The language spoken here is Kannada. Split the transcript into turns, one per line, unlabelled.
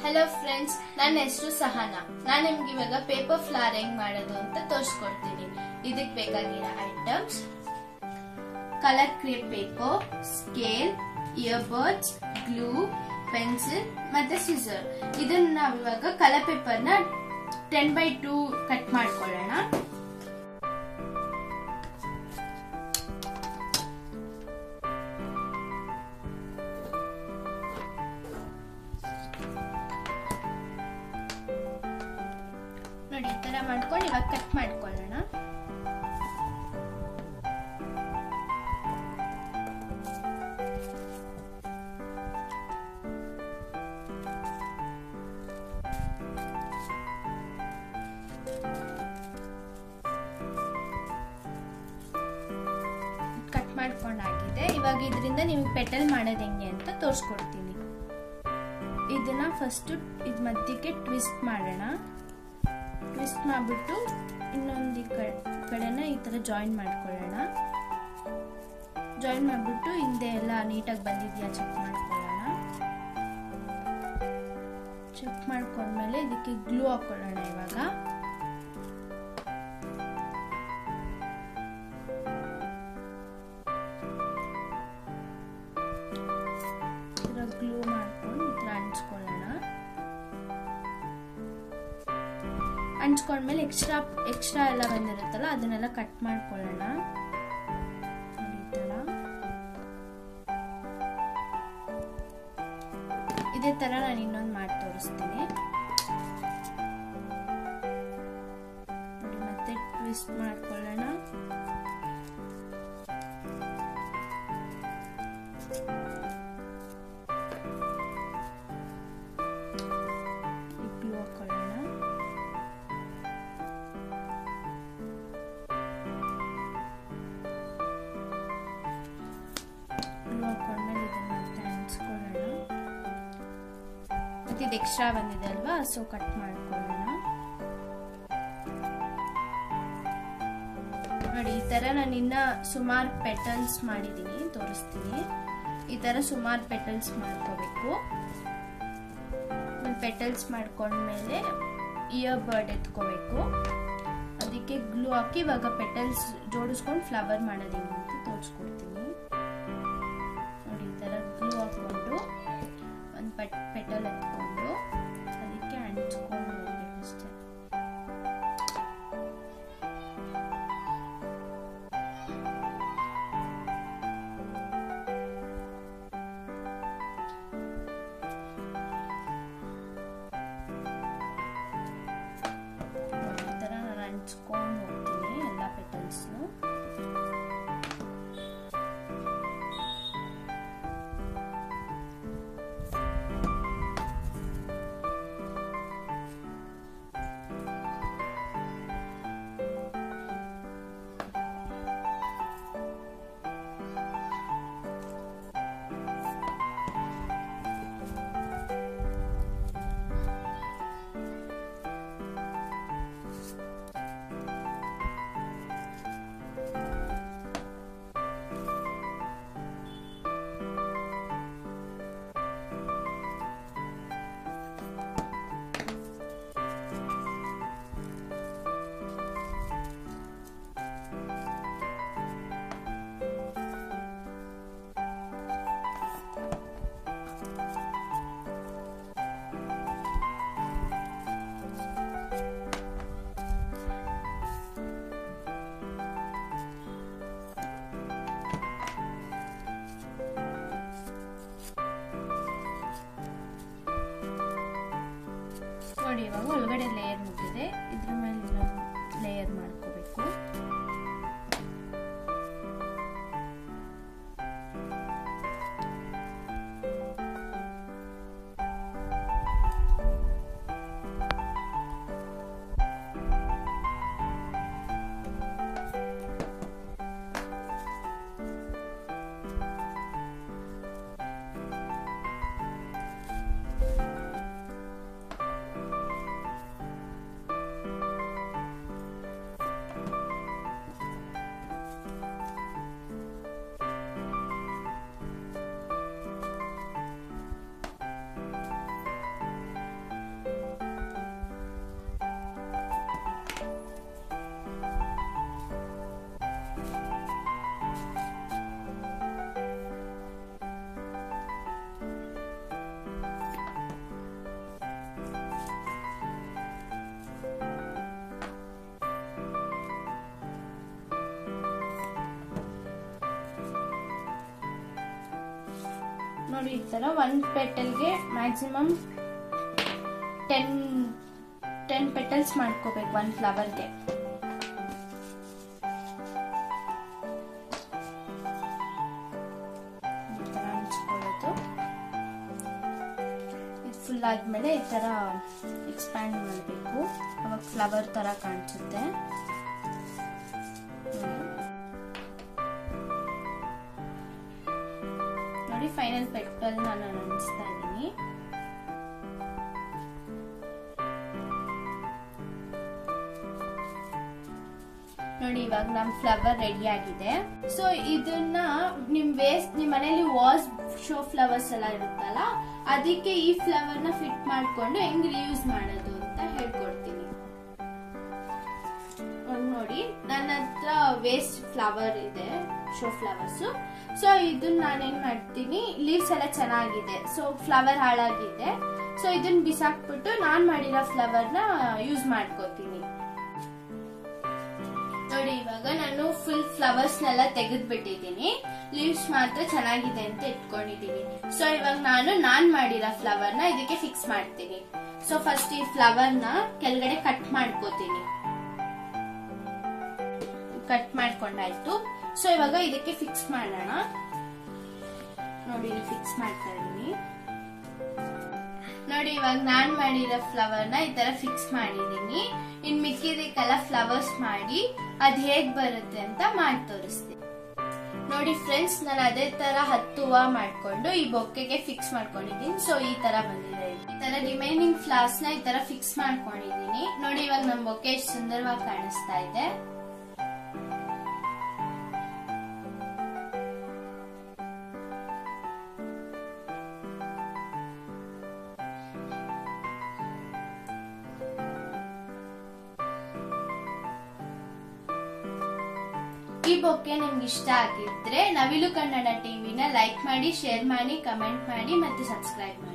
ಹಲೋ ಫ್ರೆಂಡ್ಸ್ ನನ್ನ ಹೆಸರು ಸಹನಾ ನಾನು ನಿಮ್ಗೆ ಇವಾಗ ಪೇಪರ್ ಫ್ಲವರ್ ಹೆಂಗ್ ಮಾಡೋದು ಅಂತ ತೋರಿಸ್ಕೊಡ್ತೀನಿ ಇದಕ್ಕೆ ಬೇಕಾಗಿರೋ items colour crepe paper scale earbuds glue pencil ಮತ್ತೆ ಸಿಸರ್ ಇದನ್ನ ನಾವು ಇವಾಗ ಕಲರ್ ಪೇಪರ್ನ ಟೆನ್ ಬೈ ಟೂ ಕಟ್ ಮಾಡ್ಕೊಳ್ಳೋಣ ನೋಡಿ ಈ ತರ ಮಾಡ್ಕೊಂಡು ಇವಾಗ ಕಟ್ ಮಾಡ್ಕೊಳ್ಳೋಣ ಕಟ್ ಮಾಡ್ಕೊಂಡಾಗಿದೆ ಇವಾಗ ಇದರಿಂದ ನಿಮಗೆ ಪೆಟಲ್ ಮಾಡೋದು ಹೆಂಗೆ ಅಂತ ತೋರಿಸ್ಕೊಡ್ತೀನಿ ಇದನ್ನ ಫಸ್ಟ್ ಇದ್ ಮಧ್ಯಕ್ಕೆ ಟ್ವಿಸ್ಟ್ ಮಾಡೋಣ ಟ್ವಿಸ್ಟ್ ಮಾಡಿಬಿಟ್ಟು ಇನ್ನೊಂದು ಕಡೆನ ಈ ಥರ ಜಾಯಿನ್ ಮಾಡ್ಕೊಳ್ಳೋಣ ಜಾಯಿನ್ ಮಾಡಿಬಿಟ್ಟು ಹಿಂದೆ ಎಲ್ಲ ನೀಟಾಗಿ ಬಂದಿದೆಯಾ ಚೆಕ್ ಮಾಡ್ಕೊಳ್ಳೋಣ ಚೆಕ್ ಮಾಡ್ಕೊಂಡ್ಮೇಲೆ ಇದಕ್ಕೆ ಗ್ಲೂ ಹಾಕೊಳ್ಳೋಣ ಇವಾಗ ಗ್ಲೂ ಮಾಡ್ಕೊಂಡು ಈ ಥರ ಅಂಟಿಸ್ಕೊಳ್ಳೋಣ ಅಂಚ್ಕೊಂಡ್ಮೇಲೆ ಎಕ್ಸ್ಟ್ರಾ ಎಕ್ಸ್ಟ್ರಾ ಎಲ್ಲ ಬಂದಿರುತ್ತಲ್ಲ ಅದನ್ನೆಲ್ಲ ಕಟ್ ಮಾಡ್ಕೊಳ್ಳೋಣ ಈ ತರ ಇದೇ ತರ ನಾನು ಇನ್ನೊಂದು ಮಾಡಿ ತೋರಿಸ್ತೀನಿ ನೋಡಿ ಮತ್ತೆ ಟ್ವಿಸ್ಟ್ ಮಾಡ್ಕೊಳ್ಳೋಣ ಗ್ಲೂ ಹಾಕೊಳ್ಳೋಣ ಗ್ಲೂ ಹಾಕೊಂಡ್ಮೇಲೆ ಇದನ್ನ ಮತ್ತೆ ಅಂಟಿಸ್ಕೊಳ್ಳೋಣ ಮತ್ತೆ ಇದು ಎಕ್ಸ್ಟ್ರಾ ಬಂದಿದೆ ಅಲ್ವಾ ಸೊ ಕಟ್ ಮಾಡ್ಕೊಳ್ಳೋಣ ನೋಡಿ ಈ ತರ ನಾನು ಇನ್ನ ಸುಮಾರು ಪೆಟಲ್ಸ್ ಮಾಡಿದ್ದೀನಿ ತೋರಿಸ್ತೀನಿ ಈ ತರ ಸುಮಾರು ಪೆಟಲ್ಸ್ ಮಾಡ್ಕೋಬೇಕು ಪೆಟಲ್ಸ್ ಮಾಡ್ಕೊಂಡ್ಮೇಲೆ ಇಯರ್ ಬರ್ಡ್ ಎತ್ಕೋಬೇಕು ಅದಕ್ಕೆ ಗ್ಲೂ ಹಾಕಿ ಇವಾಗ ಪೆಟಲ್ಸ್ ಜೋಡಿಸ್ಕೊಂಡು ಫ್ಲವರ್ ಮಾಡೋದು ಹೆಂಗೆ ಅಂತ ತೋರಿಸ್ಕೊಡ್ತೀನಿ ನೋಡಿ ಈ ಥರ ಗ್ಲೂ ಹಾಕ್ಕೊಂಡು ಒಂದು ಪೆಟ್ ಪೆಟಲ್ ಎತ್ಕೊಂಡು ಅದಕ್ಕೆ ಅಂಟಿಸ್ಕೊಂಡು ಹೋಗ್ಬೇಕು ಅಷ್ಟೇ ಈ ಥರ ನಾನು ಅಂಟಿಸ್ಕೊಂಡು ಹೋಗ್ತೀನಿ ಎಲ್ಲ ಪೆಟಲ್ಸ್ನು ನೋಡಿ ಇವಾಗ ಒಳಗಡೆ ಲೇಯರ್ ಮುಗಿದೆ ಇದ್ರ ಮೇಲೆ ಇನ್ನೊಂದು ಲೇಯರ್ ಮಾಡ್ಕೋಬೇಕು ನೋಡಿ ಈ ತರ ಒಂದ್ ಪೆಟಲ್ಗೆ ಮ್ಯಾಕ್ಸಿಮಮ್ ಟೆನ್ ಟೆನ್ ಪೆಟಲ್ಸ್ ಮಾಡ್ಕೋಬೇಕು ಒಂದ್ ಫ್ಲವರ್ಗೆ ಈ ತರ ಹಂಚ್ಕೊಳ್ಳೋದು ಇದು ಫುಲ್ ಆದ್ಮೇಲೆ ಈ ತರ ಎಕ್ಸ್ಪ್ಯಾಂಡ್ ಮಾಡಬೇಕು ಅವಾಗ ಫ್ಲವರ್ ತರ ಕಾಣಿಸುತ್ತೆ ನೋಡಿ ಫೈನಲ್ ಪೆಟಲ್ ನಾನು ಅನಿಸ್ತಾ ಇದ್ದೀನಿ ನೋಡಿ ಇವಾಗ ನಮ್ ಫ್ಲವರ್ ರೆಡಿ ಆಗಿದೆ ಸೊ ಇದನ್ನ ನಿಮ್ ವೇಸ್ಟ್ ನಿಮ್ ಮನೇಲಿ ವಾಸ್ ಶೋ ಫ್ಲವರ್ಸ್ ಎಲ್ಲ ಇರುತ್ತಲ್ಲ ಅದಕ್ಕೆ ಈ ಫ್ಲವರ್ ನ ಫಿಟ್ ಮಾಡ್ಕೊಂಡು ಹೆಂಗ್ ರಿಯೂಸ್ ಮಾಡೋದು ಅಂತ ಹೇಳ್ಕೊಡ್ತೀನಿ ಒಂದ್ ನೋಡಿ ನನ್ನ ಹತ್ರ ವೇಸ್ಟ್ ಫ್ಲವರ್ ಇದೆ ಶೋ ಫ್ಲವರ್ಸ್ ಸೊ ಇದನ್ನ ನಾನೇನ್ ಮಾಡ್ತೀನಿ ಲೀವ್ಸ್ ಎಲ್ಲ ಚೆನ್ನಾಗಿದೆ ಸೊ ಫ್ಲವರ್ ಹಾಳಾಗಿದೆ ಸೊ ಇದನ್ನ ಬಿಸಾಕ್ಬಿಟ್ಟು ನಾನ್ ಮಾಡಿರೋ ಫ್ಲವರ್ ನ ಯೂಸ್ ಮಾಡ್ಕೋತೀನಿ ನೋಡಿ ಇವಾಗ ನಾನು ಫುಲ್ ಫ್ಲವರ್ಸ್ ನೆಲ್ಲ ತೆಗೆದು ಬಿಟ್ಟಿದ್ದೀನಿ ಲೀವ್ಸ್ ಮಾತ್ರ ಚೆನ್ನಾಗಿದೆ ಅಂತ ಇಟ್ಕೊಂಡಿದ್ದೀನಿ ಸೊ ಇವಾಗ ನಾನು ನಾನ್ ಮಾಡಿರೋ ಫ್ಲವರ್ ನ ಇದಕ್ಕೆ ಫಿಕ್ಸ್ ಮಾಡ್ತೀನಿ ಸೊ ಫಸ್ಟ್ ಈ ಫ್ಲವರ್ ನ ಕೆಳಗಡೆ ಕಟ್ ಮಾಡ್ಕೋತೀನಿ ಕಟ್ ಮಾಡ್ಕೊಂಡಾಯ್ತು ಸೊ ಇವಾಗ ಇದಕ್ಕೆ ಫಿಕ್ಸ್ ಮಾಡೋಣ ನೋಡಿ ಫಿಕ್ಸ್ ಮಾಡ್ತಾ ಇದೀನಿ ನೋಡಿ ಇವಾಗ ನಾನ್ ಮಾಡಿರೋ ಫ್ಲವರ್ ನ ಈ ತರ ಫಿಕ್ಸ್ ಮಾಡಿದೀನಿ ಇನ್ ಮಿಕ್ಕಿದಕ್ಕೆಲ್ಲ ಫ್ಲವರ್ಸ್ ಮಾಡಿ ಅದ್ ಹೇಗ್ ಬರುತ್ತೆ ಅಂತ ಮಾಡಿ ತೋರಿಸ್ತೀನಿ ನೋಡಿ ಫ್ರೆಂಡ್ಸ್ ನಾನು ಅದೇ ತರ ಹತ್ತು ಹೂವ ಮಾಡ್ಕೊಂಡು ಈ ಬೊಕ್ಕೆಗೆ ಫಿಕ್ಸ್ ಮಾಡ್ಕೊಂಡಿದ್ದೀನಿ ಸೊ ಈ ತರ ಬಂದಿದೆ ಈ ತರ ರಿಮೈನಿಂಗ್ ಫ್ಲವರ್ಸ್ ನ ಈ ತರ ಫಿಕ್ಸ್ ಮಾಡ್ಕೊಂಡಿದೀನಿ ನೋಡಿ ಇವಾಗ ನಮ್ ಬೊಕ್ಕೆ ಎಷ್ಟು ಸುಂದರವಾಗಿ ಕಾಣಿಸ್ತಾ ಇದೆ ಈ ಬೊಕ್ಕೆ ನಿಮ್ಗೆ ಇಷ್ಟ ಆಗಿದ್ರೆ ನವಿಲು ಕನ್ನಡ ಟಿವಿನ ಲೈಕ್ ಮಾಡಿ ಶೇರ್ ಮಾಡಿ ಕಮೆಂಟ್ ಮಾಡಿ ಮತ್ತೆ ಸಬ್ಸ್ಕ್ರೈಬ್ ಮಾಡಿ